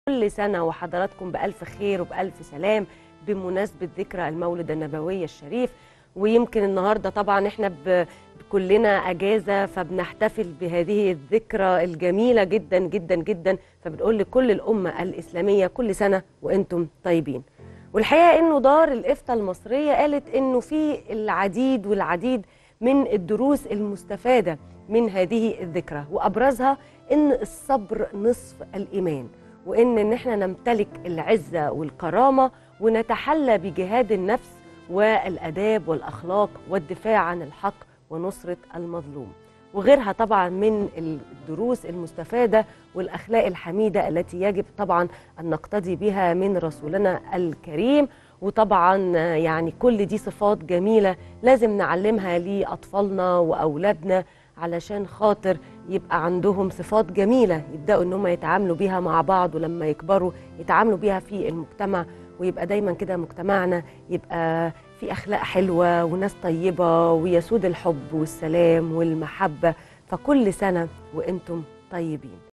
كل سنة وحضراتكم بألف خير وبألف سلام بمناسبة ذكرى المولد النبوي الشريف ويمكن النهاردة طبعا احنا ب- كلنا أجازة فبنحتفل بهذه الذكرى الجميلة جدا جدا جدا فبنقول لكل الأمة الإسلامية كل سنة وأنتم طيبين والحقيقة أنه دار الإفتاء المصرية قالت أنه في العديد والعديد من الدروس المستفادة من هذه الذكرى وأبرزها أن الصبر نصف الإيمان وان ان احنا نمتلك العزه والكرامه ونتحلى بجهاد النفس والاداب والاخلاق والدفاع عن الحق ونصره المظلوم وغيرها طبعا من الدروس المستفاده والاخلاق الحميده التي يجب طبعا ان نقتدي بها من رسولنا الكريم وطبعا يعني كل دي صفات جميله لازم نعلمها لاطفالنا واولادنا علشان خاطر يبقى عندهم صفات جميله يبداوا ان هم يتعاملوا بيها مع بعض ولما يكبروا يتعاملوا بيها في المجتمع ويبقى دايما كده مجتمعنا يبقى في اخلاق حلوه وناس طيبه ويسود الحب والسلام والمحبه فكل سنه وانتم طيبين